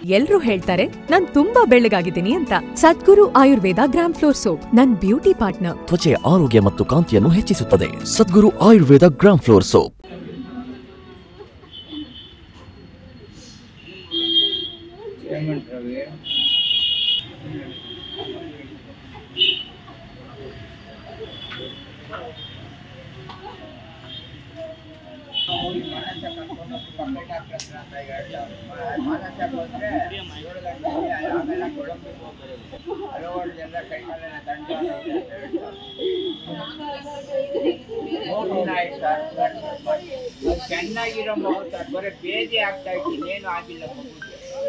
ಎಲ್ರೂ ಹೇಳ್ತಾರೆ ನಾನ್ ತುಂಬಾ ಬೆಳ್ಳಗಾಗಿದ್ದೀನಿ ಅಂತ Sadguru Ayurveda gram flour soap ನನ್ ಬ್ಯೂಟಿ ಪಾರ್ಟ್ನರ್ ತ್ವಚೆಯ ಆರೋಗ್ಯ ಮತ್ತು ಕಾಂತಿಯನ್ನು ಹೆಚ್ಚಿಸುತ್ತದೆ Sadguru Ayurveda gram flour soap ಚೆನ್ನಾಗಿರೋ ಮಗು ಸರ್ ಬರೀ ಬೇಜೆ ಆಗ್ತಾ ಇತ್ತು ಇನ್ನೇನು ಆಗಿಲ್ಲ ಮಗುಗೆ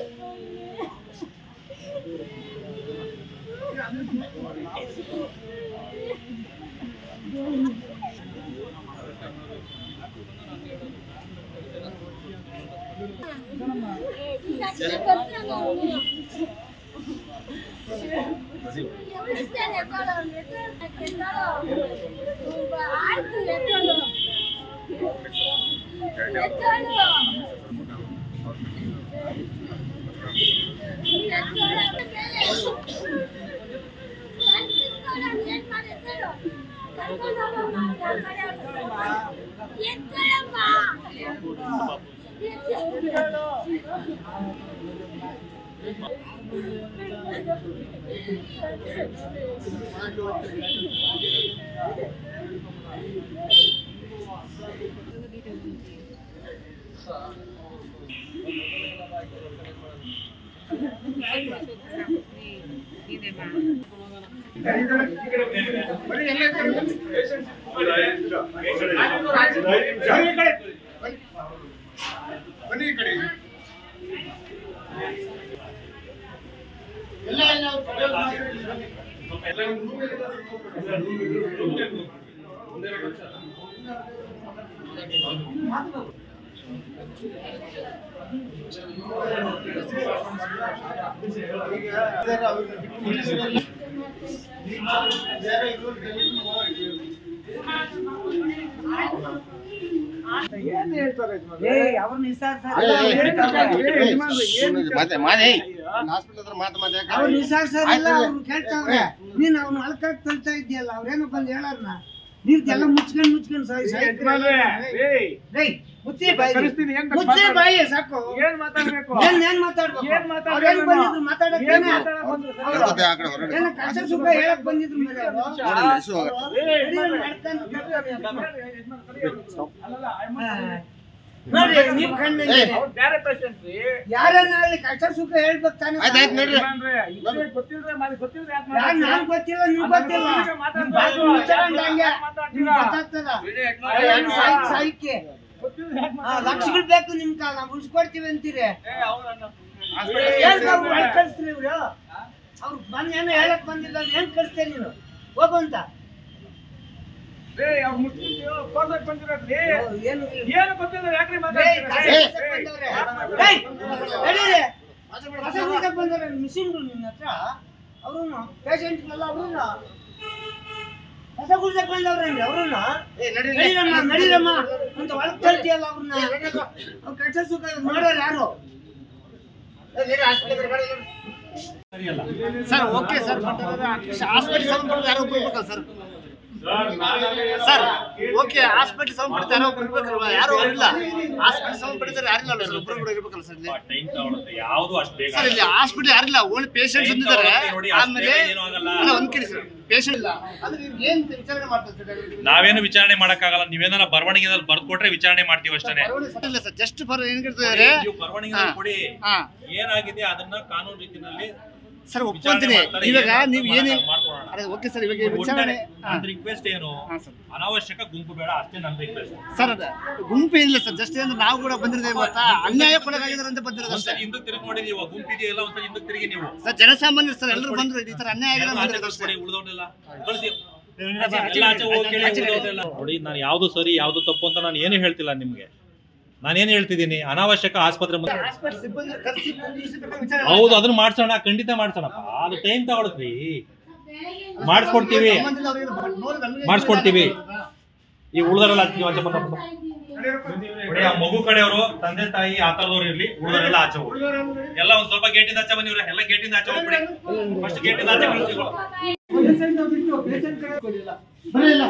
ಮತ್ತೆ ಮಾದೇ ಹಾಸ್ಪಿಟಲ್ ಹತ್ರ ಮಾತು ಮಾತು ಯಾಕೆ ಅವ್ರು ನಿಸಾಡ್ಸೋದಿಲ್ಲ ಅವ್ರು ಕೇಳ್ತಾವ್ರೆ ನೀನ್ ಅವ್ನ ಅಲ್ಕಾಕ್ ತಳ್ತಾ ಇದೆಯಲ್ಲ ಅವ್ರೇನೋ ಬಂದು ಹೇಳಾರ್ನ ನೀರ್ದೆಲ್ಲ ಮುಚ್ಕೊಂಡ್ ಮುಚ್ಕೊಂಡ್ ಸಾಯ್ ಸಾಯ್ ಮುಚ್ಚಿ ಬಾಯಿ ಮುಚ್ಚಿ ಬಾಯಿ ಸಾಕು ಏನ್ ಮಾತಾಡ್ಬೇಕು ಏನ್ ಏನ್ ಮಾತಾಡ್ಬೇಕು ಏನ್ ಮಾತಾಡ್ಬೇಕು ಅವ್ರೇನ್ ಬಂದಿದ್ರು ಮಾತಾಡಕ್ಕೆ ಏನ್ ಮಾತಾಡಕ್ ಬಂದ್ರು? ಮತ್ತೆ ಆ ಕಡೆ ಹೊರಗಡೆ ಏನ ಕಷ್ಟ ಸುಖ ಹೇಳಕ್ ಬಂದಿದ್ರು ಮೇಲೆ ಅವ್ರು. ನೋಡಿಲ್ಲ ಎಷ್ಟು ಹೋಗುತ್ತೆ ಹಿರಿಯರು ಮಾಡ್ಕೊಂಡು ಕರ್ತಾರೆ ಅಂತ. ಅಲ್ಲಲ್ಲ, ಅಮ್ಮ- ಹಾ. ನೋಡ್ರಿ ನೀವ್ ಕಣ್ಣಂಗೆ ಅವ್ರು ಬೇರೆ ಪೇಷಂಟ್ ರೀ ಯಾರನ್ನಾಗ್ಲಿ ಕಷ್ಟ ಸುಖ ಹೇಳ್ಬೇಕು ತಾನೇ ಆಯ್ತು ಆಯ್ತು ನಡ್ರಿ ಯಜಮಾನ್ರೆ, ಇಷ್ಟೇ ಗೊತ್ತಿಲ್ದೆ ಮಾಡಿ ಗೊತ್ತಿಲ್ದೆ ಯಾಕ್ ಯಾರ್ ಮಾತಾಡ್ತೀರಾ? ನಾನ್ ಗೊತ್ತಿಲ್ಲ ನೀವ್ ಗೊತ್ತಿಲ್ಲ ನಿಮ್ ಬಾಯಿ ಮುಚ್ಕೊಂಡ್ ಹಂಗೆ ನಿಮ್ಗ್ ಗೊತ್ತಾಗ್ತದ ಏನ್ ಸಾಯ್ಕ್ ಸಾಯ್ಕೆ ಗೊತ್ತಿಲ್ದೆ ಯಾಕ್ ಆ, ಲಕ್ಷಗಳು ಬೇಕು ನಿಮ್ ಕಾಲ ನಾವು ಉಳಿಸ್ಕೊಡ್ತೀವಿ ಅಂತೀರಿ ಏನ್ ನಾವು ಒಳಗ್ ಕಳ್ಸ್ತೀರಿ ಇವ್ರು ಅವ್ರು ಬಂದ್ ಏನೋ ಹೇಳಕ್ ಬಂದಿಲ್ಲ ಏನ್ ಕಳಿಸ್ತೇ ನೀನು ಹೋಗು ಅಂತ ಏ, ಅವ್ರು ಮುಸ್ಲಿಮ್ರು ಕೋರ್ಸಕ್ ಬಂದಿರೋದ್ರಿ. ಏನು ಏನು ಗೊತ್ತಿಲ್ಲ ಯಾಕ್ರಿ ಏಯ್, ಮಾತಾಡ್ತೀರಾ? ಕಾಸು ಉಳ್ಸಕ್ ಬಂದವ್ರೆ. ಏಯ್, ನಡೀರಿ. ಕಸ ಉಳ್ಸಕ್ ಬಂದವ್ರೆ ಮಿಷಿನ್ಗಳು ನಿನ್ನ ಹತ್ರ ಅವ್ರುನು ಪೇಷಂಟ್ಗಳೆಲ್ಲ ಅವ್ರುನು ಕಸ ಗುಡ್ಸಕ್ ಬಂದವ್ರೇನ್ರಿ ಅವ್ರುನು ನಡೀರಮ್ಮ ನಡೀರಮ್ಮ ಅಂತ ಒಳಗ್ ತಳ್ತಿಯಲ್ಲ ಅವ್ರನ್ನ ಅವ್ರ ಕಷ್ಟ ಸುಖ ಮಾಡೋರು ಯಾರು ಸರ್ ಓಕೆ ಸರ್ ಹಾಸ್ಪಿಟಲ್ ಸಂಬಂಧಪಟ್ಟ ಯಾರೋ ಒಬ್ರು ಇರ್ಬೇಕಲ್ಲ ಸರ್ ಸರ್ ಓಕೆ ಹಾಸ್ಪಿಟಲ್ ಸಂಬಂಧಪಟ್ಟ ಯಾರೋ ಒಬ್ರು ಇರ್ಬೇಕಲ್ವಾ ಯಾರು ಇಲ್ಲ ಹಾಸ್ಪಿಟಲ್ ಸಂಬಂಧಪಟ್ಟಿದ್ದಾರೆ ಯಾರಿಲ್ಲ ಅಲ್ಲ ಸರ್ ಒಬ್ರು ಕೂಡ ಇರ್ಬೇಕಲ್ಲ ಸರ್ ಇಲ್ಲಿ ಟೈಮ್ ತಗೊಳುತ್ತೆ ಯಾವುದು ಅಷ್ಟು ಬೇಗ ಸರ್ ಇಲ್ಲಿ ಹಾಸ್ಪಿಟಲ್ ಯಾರಿಲ್ಲ ಓನ್ಲಿ ಪೇಷಂಟ್ಸ್ Time ಬಂದಿದ್ದಾರೆ ತಗೊಳುತ್ತೆ ನೋಡಿ, ಅಷ್ಟು ಆಮೇಲೆ ಬೇಗ ಏನೂ ಆಗಲ್ಲ. ಅಲ್ಲ ಒಂದ್ ಕಡೆ ಸರ್ ಪೇಷಂಟ್ ಇಲ್ಲ ಅಂದ್ರೆ ಇವ್ರು ಏನ್ ವಿಚಾರಣೆ ಮಾಡ್ತಾರೆ ಸರ್ ನಾವೇನು ವಿಚಾರಣೆ ಮಾಡಕ್ಕಾಗಲ್ಲ ನೀವೇನಾರ ಬರವಣಿಗೆದಲ್ಲಿ ಬರ್ದ್ ಕೊಟ್ರೆ ವಿಚಾರಣೆ ಮಾಡ್ತೀವಿ ಅಷ್ಟೇ ಇಲ್ಲ ಸರ್ ಜಸ್ಟ್ ಫಾರ್ ಏನ್ ಹೇಳ್ತಿದ್ದಾರೆ ನೀವು ಬರವಣಿಗೆ ಹಾ. ಕೊಡಿ ಹಾ ಏನಾಗಿದೆ ಅದನ್ನ ಕಾನೂನು ರೀತಿನಲ್ಲಿ ಸರ್ ವಿಚಾರಣೆ ಒಪ್ಕೊಂತೀನಿ ಮಾಡ್ತಾರೆ, ಇವಾಗ ಏನ್ ನೀವು ಏನೇ ಮಾಡ್ತಾರೆ ಮಾಡ್ಕೊಳ್ಳೋಣ. ಅದೇ ಓಕೆ ಸರ್ ಇವಾಗ ವಿಚಾರಣೆ ಹಾ. ನನ್ನ ರಿಕ್ವೆಸ್ಟ್ ಏನು ಹಾ, ಸರ್. ಅನಾವಶ್ಯಕ ಗುಂಪು ಬೇಡ ಅಷ್ಟೇ ನನ್ನ ರಿಕ್ವೆಸ್ಟ್ ಸರ್ ಅದ ಗುಂಪು ಏನಿಲ್ಲ ಸರ್ ಜಸ್ಟ್ ಅಂದ್ರೆ ನಾವು ಕೂಡ ಬಂದಿರೋದೇ ಗೊತ್ತಾ ಅನ್ಯಾಯಕ್ಕೊಳಗಾಗಿದ್ದಾರೆ ಅಂತ ಬಂದಿರೋದು ಅಷ್ಟೇ ಒಂದ್ಸರಿ ಹಿಂದಕ್ಕೆ ತಿರುಗಿ ನೋಡಿ ನೀವು ಗುಂಪು ಇದೆಯಲ್ಲ ಒಂದ್ಸರಿ ಹಿಂದಕ್ಕೆ ತಿರುಗಿ ನೀವು ಸರ್ ಜನಸಾಮಾನ್ಯರು ಸರ್ ಎಲ್ಲರೂ ಬಂದ್ರು ಈ ತರ ಅನ್ಯಾಯ ಆಗಿದೆ ಬಂದಿರೋದು ಅಷ್ಟೇ ಉಳಿದವ್ರನ್ನೆಲ್ಲ ಕಳಿಸಿ ಎಲ್ಲ ಆಚೆ ಹೋಗಿ ಕೇಳಿ ಉಳ್ದವ್ರನ್ನೆಲ್ಲ. ನೋಡಿ ನಾನು ಯಾವ್ದು ಸರಿ ಯಾವ್ದು ತಪ್ಪು ಅಂತ ನಾನು ಏನು ಹೇಳ್ತಿಲ್ಲ ನಿಮ್ಗೆ ನಾನೇನು ಹೇಳ್ತಿದ್ದೀನಿ ಅನಾವಶ್ಯಕ ಆಸ್ಪತ್ರೆ ಮುಂದೆ ಹಾಸ್ಪಿಟಲ್ ಸಿಬ್ಬಂದಿ ಕರೆಸಿ ಪೊಲೀಸ್ ವಿಚಾರಣೆ ಹೌದು ಅದನ್ನ ಮಾಡ್ಸೋಣ ಖಂಡಿತ ಮಾಡ್ಸೋಣಪ್ಪ ಅದು ಟೈಮ್ ತಗೊಳತ್ರಿ ಮಾಡಿಸ್ಕೊಡ್ತೀವಿ ಸಂಬಂಧ ಇಲ್ಲ ಅವ್ರಿಗೆ ನೋಡಿ ನಮ್ಗೆ ಮಾಡಿಸ್ಕೊಡ್ತೀವಿ ಈ ಉಳ್ದರೆಲ್ಲ ನೀವು ಆಚೆ ಬಂದ ನೋಡಿ ಆ ಮಗು ಕಡೆಯವರು ತಂದೆ ತಾಯಿ ಆ ತರದವ್ರು ಇರ್ಲಿ ಉಳಿದವರೆಲ್ಲ ಆಚೆ ಹೋಗಿ ಎಲ್ಲ ಒಂದ್ ಸ್ವಲ್ಪ ಗೇಟಿಂದ ಆಚೆ ಬನ್ನಿ ಇವ್ರೆ. ಎಲ್ಲ ಗೇಟಿಂದ ಆಚೆ ಹೋಗ್ಬಿಡಿ ಫಸ್ಟ್ ಗೇಟಿಂದ ಆಚೆ ಕಳಿಸಿ ಬರಲಿಲ್ಲ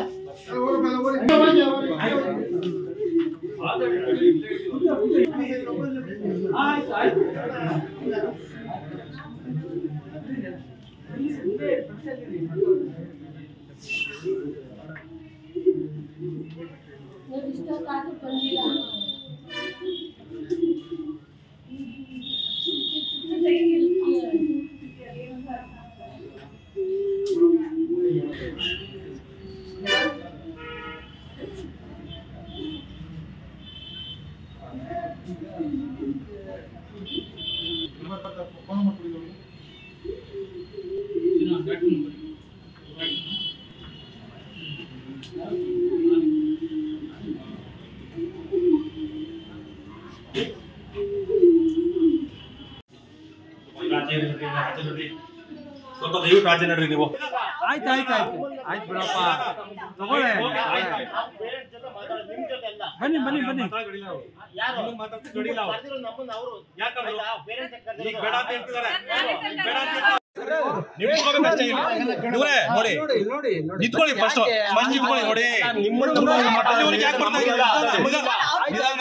ಇಷ್ಟೊತ್ತಾದ್ರೂ ಬಂದಿಲ್ಲ ಆಚೆ ನಡ್ರಿ, ಆಚೆ ನಡ್ರಿ. ಸ್ವಲ್ಪ ದಯವಿಟ್ಟು ಆಚೆ ನಡ್ರಿ ನೀವು ಆಯ್ತು ಆಯ್ತು ಆಯ್ತು ಆಯ್ತು ಬಿಡಪ್ಪ ತಗೊಳ್ಳೆ ಬನ್ನಿ ಬನ್ನಿ ಬನ್ನಿ ಈಗ ಬೇಡ ಅಂತ ಹೇಳ್ತಿದ್ದಾರೆ. ಬೇಡ ಅಂತ ಹೇಳ್ತಿದ್ದಾರೆ. ನೀವು ನಿಂತ್ಕೋಬೇಕು ಅಷ್ಟೇ ಇಲ್ಲಿ. ಇವ್ರೇ, ನೋಡಿ ನಿಂತ್ಕೊಳ್ಳಿ ಫಸ್ಟ್ ಫಸ್ಟ್ ನಿಂತ್ಕೊಳ್ಳಿ ನೋಡಿ ಅಲ್ಲಿವರೆಗೆ ಯಾಕೆ ಬರ್ತಾ ಇದ್ದೀರಾ? ನಮಗ ನಿಧಾನ.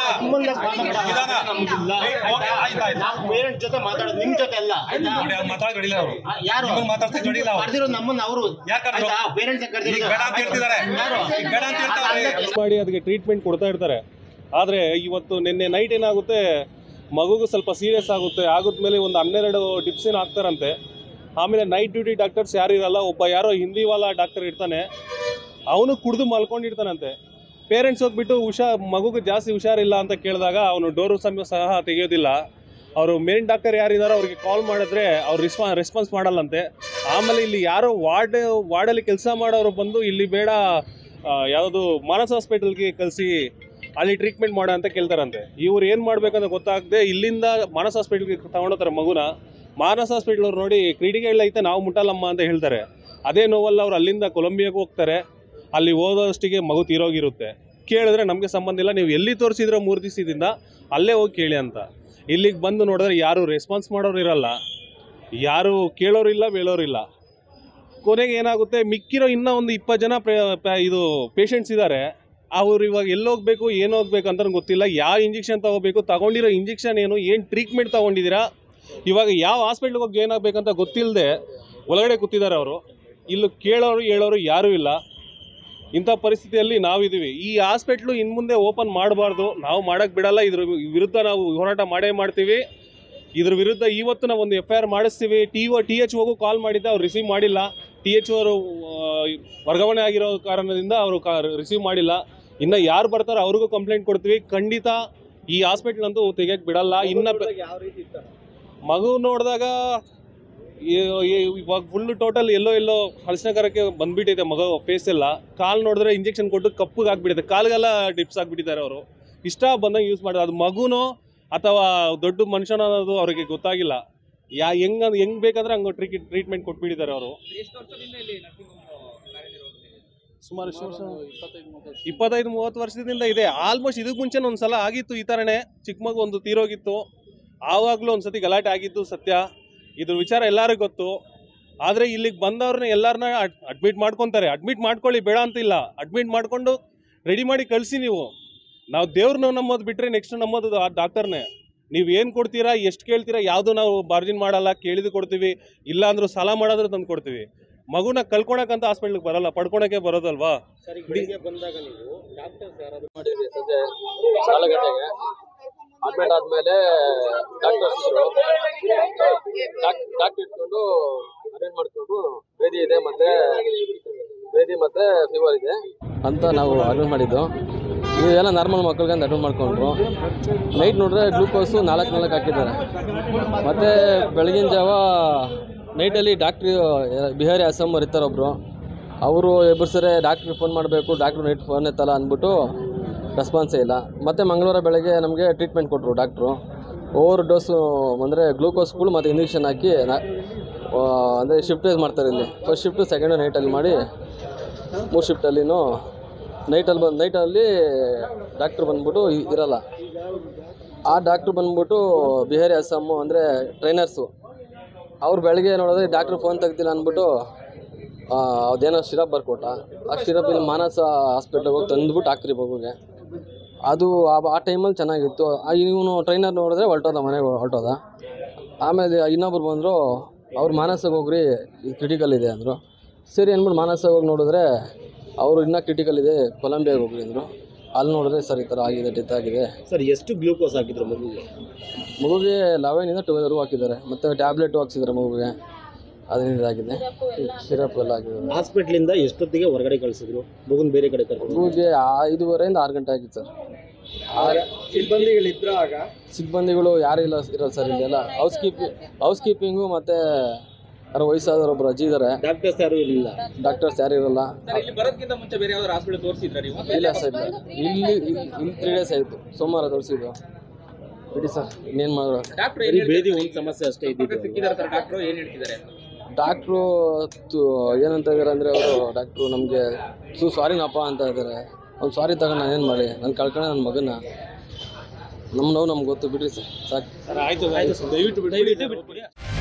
ನಿಧಾನ. ಓಕೆ, ಆಯ್ತು, ಆಯ್ತು. ಪೇರೆಂಟ್ ಜೊತೆ ಮಾತಾಡೋದು ನಿಮ್ ಜೊತೆ ಅಲ್ಲ ಆಯ್ತಾ ನೋಡಿ ಅವ್ರು ಮಾತಾಡ್ ಗಡಿಲ್ಲ ಅವರು ಯಾರು ನಿಮ್ಮನ್ನ ಮಾತಾಡ್ತಾ ಗಡಿಲ್ಲ ಅವ್ರು ಕರೆದಿರೋ ನಮ್ಮನ್ನ ಅವರು ಯಾಕೆ ಕರ್ದ್ರು? ಪೇರೆಂಟ್ಸ್ ಈಗ ಬೇಡ ಅಂತ ಹೇಳ್ತಿದ್ದಾರೆ ಯಾರು ಈಗ ಬೇಡ ಅಂತ ಹೇಳ್ತಾರೆ ಮಾಡಿ ಅದಕ್ಕೆ ಟ್ರೀಟ್ಮೆಂಟ್ ಕೊಡ್ತಾ ಇರ್ತಾರೆ ಆದರೆ ಇವತ್ತು ನಿನ್ನೆ ನೈಟ್ ಏನಾಗುತ್ತೆ ಮಗುಗೂ ಸ್ವಲ್ಪ ಸೀರಿಯಸ್ ಆಗುತ್ತೆ ಆಗುದ್ಮೇಲೆ ಒಂದು ಹನ್ನೆರಡು ಡಿಪ್ಸಿನ್ ಹಾಕ್ತಾರಂತೆ ಆಮೇಲೆ ನೈಟ್ ಡ್ಯೂಟಿ ಡಾಕ್ಟರ್ಸ್ ಯಾರು ಇರಲ್ಲ ಒಬ್ಬ ಯಾರೋ ಹಿಂದಿವಾಲ ಡಾಕ್ಟರ್ ಇರ್ತಾನೆ ಅವನು ಕುಡಿದು ಮಲ್ಕೊಂಡಿರ್ತಾನಂತೆ ಪೇರೆಂಟ್ಸ್ ಹೋಗ್ಬಿಟ್ಟು ಹುಷಾರ್ ಮಗುಗೆ ಜಾಸ್ತಿ ಹುಷಾರಿಲ್ಲ ಅಂತ ಕೇಳಿದಾಗ ಅವನು ಡೋರು ಸಮಯ ಸಹ ತೆಗೆಯೋದಿಲ್ಲ ಅವರು ಮೇನ್ ಡಾಕ್ಟರ್ ಯಾರಿದ್ದಾರೋ ಅವ್ರಿಗೆ ಕಾಲ್ ಮಾಡಿದ್ರೆ ಅವ್ರು ರೆಸ್ಪಾ ರೆಸ್ಪಾನ್ಸ್ ಮಾಡಲ್ಲಂತೆ ಆಮೇಲೆ ಇಲ್ಲಿ ಯಾರೋ ವಾರ್ಡ್ ವಾರ್ಡಲ್ಲಿ ಕೆಲಸ ಮಾಡೋರು ಬಂದು ಇಲ್ಲಿ ಬೇಡ ಯಾವುದು ಮಾನಸ್ ಹಾಸ್ಪಿಟಲ್ಗೆ ಕಳಿಸಿ ಅಲ್ಲಿ ಟ್ರೀಟ್ಮೆಂಟ್ ಮಾಡೋ ಅಂತ ಕೇಳ್ತಾರಂತೆ ಇವ್ರು ಏನು ಮಾಡ್ಬೇಕಂತ ಗೊತ್ತಾಗದೆ ಇಲ್ಲಿಂದ ಮಾನಸ್ ಹಾಸ್ಪಿಟಲ್ಗೆ ತಗೊಂಡೋಗ್ತಾರೆ ಮಗುನ ಮಾನಸ್ ಹಾಸ್ಪಿಟಲ್ ಅವ್ರು ನೋಡಿ ಕ್ರಿಟಿಕಲ್ ಐತೆ ನಾವು ಮುಟ್ಟಲ್ಲಮ್ಮ ಅಂತ ಹೇಳ್ತಾರೆ ಅದೇ ನೋವಲ್ಲ ಅವ್ರು ಅಲ್ಲಿಂದ ಕೊಲಂಬಿಯಾಗೆ ಹೋಗ್ತಾರೆ ಅಲ್ಲಿ ಹೋಗೋಷ್ಟಕ್ಕೆ ಮಗು ತೀರೋಗಿರುತ್ತೆ ಕೇಳಿದ್ರೆ ನಮಗೆ ಸಂಬಂಧ ಇಲ್ಲ ನೀವು ಎಲ್ಲಿ ತೋರಿಸಿದ್ರೆ ಮೂರು ದಿವಸದಿಂದ ಅಲ್ಲೇ ಹೋಗಿ ಕೇಳಿ ಅಂತ ಇಲ್ಲಿಗೆ ಬಂದು ನೋಡಿದ್ರೆ ಯಾರು ರೆಸ್ಪಾನ್ಸ್ ಮಾಡೋರು ಇರಲ್ಲ ಯಾರು ಕೇಳೋರಿಲ್ಲ ಬೇಳೋರಿಲ್ಲ ಕೊನೆಗೆ ಏನಾಗುತ್ತೆ ಮಿಕ್ಕಿರೋ ಇನ್ನೂ ಒಂದು ಇಪ್ಪತ್ತು ಜನ ಪ್ರ- ಪ- ಇದು ಪೇಷಂಟ್ಸ್ ಇದ್ದಾರೆ ಅವ್ರು ಇವಾಗ ಎಲ್ಲಿ ಹೋಗ್ಬೇಕು ಏನು ಹೋಗ್ಬೇಕು ಅಂತ ಗೊತ್ತಿಲ್ಲ ಯಾವ ಇಂಜೆಕ್ಷನ್ ತಗೋಬೇಕು ತಗೊಂಡಿರೋ ಇಂಜೆಕ್ಷನ್ ಏನು ಏನು ಟ್ರೀಟ್ಮೆಂಟ್ ತಗೊಂಡಿದ್ದೀರಾ ಇವಾಗ ಯಾವ ಹಾಸ್ಪಿಟ್ಲಿಗೆ ಹೋಗಿ ಏನಾಗಬೇಕಂತ ಗೊತ್ತಿಲ್ಲದೆ ಒಳಗಡೆ ಕೂತಿದ್ದಾರೆ ಅವರು ಇಲ್ಲಿ ಕೇಳೋರು ಹೇಳೋರು ಯಾರೂ ಇಲ್ಲ ಇಂಥ ಪರಿಸ್ಥಿತಿಯಲ್ಲಿ ನಾವಿದ್ದೀವಿ ಈ ಹಾಸ್ಪಿಟ್ಲು ಇನ್ನು ಮುಂದೆ ಓಪನ್ ಮಾಡಬಾರ್ದು ನಾವು ಮಾಡೋಕ್ಕೆ ಬಿಡಲ್ಲ ಇದ್ರ ವಿರುದ್ಧ ನಾವು ಹೋರಾಟ ಮಾಡೇ ಮಾಡ್ತೀವಿ ಇದ್ರ ವಿರುದ್ಧ ಇವತ್ತು ನಾವು ಒಂದು ಎಫ್ ಐ ಆರ್ ಮಾಡಿಸ್ತೀವಿ ಟಿ ಒ ಟಿ ಎಚ್ ಓಗೂ ಕಾಲ್ ಮಾಡಿದ್ದೆ ಅವ್ರು ರಿಸೀವ್ ಮಾಡಿಲ್ಲ ಟಿ ಎಚ್ ಅವರು ವರ್ಗಾವಣೆ ಆಗಿರೋ ಕಾರಣದಿಂದ ಅವರು ರಿಸೀವ್ ಮಾಡಿಲ್ಲ ಇನ್ನು ಯಾರು ಬರ್ತಾರೋ ಅವ್ರಿಗೂ ಕಂಪ್ಲೇಂಟ್ ಕೊಡ್ತೀವಿ ಖಂಡಿತ ಈ ಹಾಸ್ಪಿಟ್ಲ್ ಅಂತೂ ತೆಗಿಯಕ್ಕೆ ಬಿಡಲ್ಲ ಇನ್ನ ಮಗು ನೋಡಿದಾಗ ಇವಾಗ ಫುಲ್ ಟೋಟಲ್ ಎಲ್ಲೋ ಎಲ್ಲೋ ಹಲಸಿನಗರಕ್ಕೆ ಬಂದ್ಬಿಟ್ಟಿದೆ ಮಗು ಫೇಸ್ ಎಲ್ಲ ಕಾಲು ನೋಡಿದ್ರೆ ಇಂಜೆಕ್ಷನ್ ಕೊಟ್ಟು ಕಪ್ಪಗೆ ಆಗ್ಬಿಟ್ಟಿದೆ ಕಾಲ್ಗೆಲ್ಲ ಡಿಪ್ಸ್ ಆಗ್ಬಿಟ್ಟಿದ್ದಾರೆ ಅವರು ಇಷ್ಟ ಬಂದಂಗೆ ಯೂಸ್ ಮಾಡೋದು ಅದು ಮಗುನೋ ಅಥವಾ ದೊಡ್ಡ ಮನುಷ್ಯನ ಅನ್ನೋದು ಅವರಿಗೆ ಗೊತ್ತಾಗಿಲ್ಲ ಯಾ ಹೆಂಗ್ ಹೆಂಗ್ ಬೇಕಾದ್ರೆ ಹಂಗೆ ಟ್ರೀಟ್ ಟ್ರೀಟ್ಮೆಂಟ್ ಕೊಟ್ಬಿಟ್ಟಿದ್ದಾರೆ ಅವರು ಸುಮಾರು ಎಷ್ಟು ವರ್ಷ ಇಪ್ಪತ್ತೈದು ಮೂವತ್ತು ವರ್ಷದಿಂದ ಇದೆ ಆಲ್ಮೋಸ್ಟ್ ಇದಕ್ಕೆ ಮುಂಚೆ ಒಂದ್ಸಲ ಆಗಿತ್ತು ಈ ಥರನೇ ಚಿಕ್ಕ ಮಗು ಒಂದು ತೀರೋಗಿತ್ತು ಆವಾಗಲೂ ಒಂದ್ಸತಿ ಗಲಾಟೆ ಆಗಿತ್ತು ಸತ್ಯ ಇದ್ರ ವಿಚಾರ ಎಲ್ಲರಿಗೂ ಗೊತ್ತು ಆದರೆ ಇಲ್ಲಿಗೆ ಬಂದವ್ರನ್ನ ಎಲ್ಲರನ್ನ ಅಡ್ಮಿಟ್ ಮಾಡ್ಕೊತಾರೆ ಅಡ್ಮಿಟ್ ಮಾಡ್ಕೊಳ್ಳಿ ಬೇಡ ಅಂತಿಲ್ಲ ಅಡ್ಮಿಟ್ ಮಾಡಿಕೊಂಡು ರೆಡಿ ಮಾಡಿ ಕಳಿಸಿ ನೀವು ನಾವು ದೇವ್ರನ್ನ ನಮ್ಮದು ಬಿಟ್ಟರೆ ನೆಕ್ಸ್ಟ್ ನಮ್ಮದು ಆ ಡಾಕ್ಟರ್ನೇ ನೀವು ಏನು ಕೊಡ್ತೀರಾ ಎಷ್ಟು ಕೇಳ್ತೀರಾ ಯಾವುದು ನಾವು ಬಾರ್ಜಿನ್ ಮಾಡಲ್ಲ ಕೇಳಿದ್ದು ಕೊಡ್ತೀವಿ ಇಲ್ಲ ಅಂದ್ರೂ ಸಾಲ ಮಾಡೋದ್ರೆ ತಂದು ಕೊಡ್ತೀವಿ ಮಗುನ ಕಳ್ಕೊಳಕ್ಕಂತ ಹಾಸ್ಪಿಟ್ಲಿಗೆ ಬರಲ್ಲ ಪಡ್ಕೊಳಕ್ಕೆ ಬರೋದಲ್ವಾ ಬಂದಾಗ ನೀವು ಡಾಕ್ಟರ್ಸ್ ಯಾರಾದ್ರು ಮಾಡಿದ್ವಿ ಸಂಜೆ ಸಾಲಗಟ್ಟೆಗೆ ಅಡ್ಮಿಟ್ ಆದ್ಮೇಲೆ ಡಾಕ್ಟರ್ಸ್ ಇದ್ರು ಡಾಕ್ಟರ್ ಇಟ್ಕೊಂಡು ಅಟೆಂಡ್ ಮಾಡ್ಕೊಂಡು ಬೇದಿ ಇದೆ ಮತ್ತೆ ಬೇದಿ ಮತ್ತೆ ಫೀವರ್ ಇದೆ ಅಂತ ನಾವು ಅಡ್ಮಿಟ್ ಮಾಡಿದ್ದು ಇವೆಲ್ಲ ನಾರ್ಮಲ್ ಮಕ್ಕಳಿಗೆ ಅಂತ ಅಡ್ಮಿಟ್ ಮಾಡ್ಕೊಂಡ್ರು ನೈಟ್ ನೋಡಿದ್ರೆ ಗ್ಲೂಕೋಸು ನಾಲ್ಕು ನಾಲ್ಕು ಹಾಕಿದ್ದಾರೆ ಮತ್ತು ಬೆಳಗಿನ ಜಾವ ನೈಟಲ್ಲಿ ಡಾಕ್ಟ್ರಿ ಬಿಹಾರಿ ಅಸ್ಸಾಂ ಇರ್ತಾರೆ ಒಬ್ಬರು ಅವರು ಎಬ್ಬರ್ಸರೆ ಡಾಕ್ಟ್ರಿಗೆ ಫೋನ್ ಮಾಡಬೇಕು ಡಾಕ್ಟ್ರು ನೈಟ್ ಫೋನ್ ಎತ್ತಲ್ಲ ಅಂದ್ಬಿಟ್ಟು ರೆಸ್ಪಾನ್ಸೇ ಇಲ್ಲ ಮತ್ತು ಮಂಗಳವಾರ ಬೆಳಗ್ಗೆ ನಮಗೆ ಟ್ರೀಟ್ಮೆಂಟ್ ಕೊಟ್ಟರು ಡಾಕ್ಟ್ರು ಓವರ್ ಡೋಸು ಅಂದರೆ ಗ್ಲೂಕೋಸ್ಗಳು ಮತ್ತು ಇಂಜೆಕ್ಷನ್ ಹಾಕಿ ಅಂದರೆ ಶಿಫ್ಟ್ ವೈಸ್ ಮಾಡ್ತಾರೆ ಇಲ್ಲಿ ಫಸ್ಟ್ ಶಿಫ್ಟು ಸೆಕೆಂಡ್ ನೈಟಲ್ಲಿ ಮಾಡಿ ಮೂರು ಶಿಫ್ಟಲ್ಲಿನೂ ನೈಟಲ್ಲಿ ಬಂದು ನೈಟಲ್ಲಿ ಡಾಕ್ಟ್ರ್ ಬಂದ್ಬಿಟ್ಟು ಇ- ಇರಲ್ಲ ಆ ಡಾಕ್ಟ್ರ್ ಬಂದ್ಬಿಟ್ಟು ಬಿಹಾರಿ ಅಸ್ಸಾಮು ಅಂದರೆ ಟ್ರೈನರ್ಸು ಅವ್ರು ಬೆಳಗ್ಗೆ ನೋಡಿದ್ರೆ ಡಾಕ್ಟ್ರ್ ಫೋನ್ ತೆಗ್ದಿಲ್ಲ ಅಂದ್ಬಿಟ್ಟು ಆ, ಅದೇನೋ ಸಿರಪ್ ಬರ್ಕೊಟ್ಟ ಆ ಸಿರಪ್ ಇಲ್ಲಿ ಮಾನಸ ಹಾಸ್ಪಿಟ್ಲಿಗೆ ಹೋಗಿ ತಂದ್ಬಿಟ್ಟು ಹಾಕ್ರಿ ಮಗುಗೆ ಅದು ಆ ಆ ಟೈಮಲ್ಲಿ ಚೆನ್ನಾಗಿತ್ತು ಇವನು ಟ್ರೈನರ್ ನೋಡಿದ್ರೆ ಹೊರಟೋದ ಮನೆಗೆ ಹೊರಟೋದ ಆಮೇಲೆ ಇನ್ನೊಬ್ರು ಬಂದರು ಅವ್ರು ಮಾನಸಗೆ ಹೋಗ್ರಿ ಇದು ಕ್ರಿಟಿಕಲ್ ಇದೆ ಅಂದರು ಸರಿ ಅಂದ್ಬಿಟ್ಟು ಮಾನಸಗೆ ಹೋಗಿ ನೋಡಿದ್ರೆ ಅವರು ಇನ್ನೂ ಕ್ರಿಟಿಕಲ್ ಇದೆ ಕೊಲಂಬಿಯಾಗೆ ಹೋಗ್ರಿ ಅಂದರು ಅಲ್ಲಿ ನೋಡಿದ್ರೆ ಸರ್ ಈ ಥರ ಆಗಿದೆ ಡೆತ್ ಆಗಿದೆ ಸರ್ ಎಷ್ಟು ಗ್ಲೂಕೋಸ್ ಹಾಕಿದ್ರು ಮಗುಗೆ ಮಗುಗೆ ಲೆವೆನಿಂದ ಟ್ವೆಲ್ವರೆಗೂ ಹಾಕಿದ್ದಾರೆ ಮತ್ತು ಟ್ಯಾಬ್ಲೆಟು ಹಾಕ್ಸಿದ್ದಾರೆ ಮಗುಗೆ ಅದರಿಂದ ಇದಾಗಿದೆ ಸಿರಪ್ ಎಲ್ಲ ಹಾಕಿದ್ದಾರೆ ಹಾಸ್ಪಿಟ್ಲಿಂದ ಎಷ್ಟೊತ್ತಿಗೆ ಹೊರಗಡೆ ಕಳಿಸಿದ್ರು ಮಗುನ್ ಬೇರೆ ಕಡೆ ಕರ್ಕೊಂಡು ಮಗುಗೆ ಐದುವರೆಯಿಂದ ಆರು ಗಂಟೆ ಆಗಿತ್ತು ಸರ್ ಸಿಬ್ಬಂದಿಗಳಿದ್ರ ಆಗ ಸಿಬ್ಬಂದಿಗಳು ಯಾರು ಇಲ್ಲ ಇರಲ್ಲ ಸರ್ ಇಲ್ಲೆಲ್ಲ ಹೌಸ್ ಕೀಪಿಂಗ್ ಹೌಸ್ ಕೀಪಿಂಗು ಮತ್ತು ಯಾರೋ ವಯಸ್ಸಾದವರು ಒಬ್ಬರು ಅಜ್ಜಿ ಇದ್ದಾರೆ ಡಾಕ್ಟರ್ಸ್ ಯಾರು ಇರಲಿಲ್ಲ ಡಾಕ್ಟರ್ಸ್ ಯಾರು ಇರಲ್ಲ ಇಲ್ಲಿ ಬರೋದಕ್ಕಿಂತ ಮುಂಚೆ ಬೇರೆ ಯಾವ್ದಾದ್ರು ಹಾಸ್ಪಿಟಲ್ ತೋರಿಸಿದ್ರ ನೀವು ಇಲ್ಲ ಸರ್ ಇಲ್ಲ ಇಲ್ಲಿ ಇಲ್ಲಿ ಇಲ್ಲಿ ತ್ರೀ ಡೇಸ್ ಆಯಿತು ಸೋಮವಾರ ತೋರಿಸಿದ್ದು ಬಿಡಿ ಸರ್ ಇನ್ನೇನು ಮಾಡೋದು ಡಾಕ್ಟರ್ ಬರೀ ಬೇದಿ ಒಂದು ಸಮಸ್ಯೆ ಅಷ್ಟೇ ಇದ್ದಿದ್ದು ಸಿಕ್ಕಿದ್ದಾರೆ ಸರ್ ಡಾಕ್ಟ್ರು ಏನ್ ಹೇಳ್ತಿದ್ದಾರೆ ಡಾಕ್ಟ್ರು ಏನಂತ ಇದ್ದಾರೆ ಅಂದರೆ ಅವರು ಡಾಕ್ಟ್ರು ನಮಗೆ ಸು ಸಾರಿನಪ್ಪ ಅಂತ ಇದ್ದಾರೆ ಅವ್ನು ಸಾರಿ ತಗೊಂಡು ನಾನು ಏನು ಮಾಡಿ ನಾನು ಕಳ್ಕೊಂಡೆ ನನ್ನ ಮಗನ ನಮ್ಮ ನೋವು ನಮ್ಗೆ ಗೊತ್ತು ಬಿಡ್ರಿ ಸರ್ ಸಾಕು ಆಯ್ತು ಆಯ್ತು ದಯವಿಟ್ಟು ಬಿಡಿ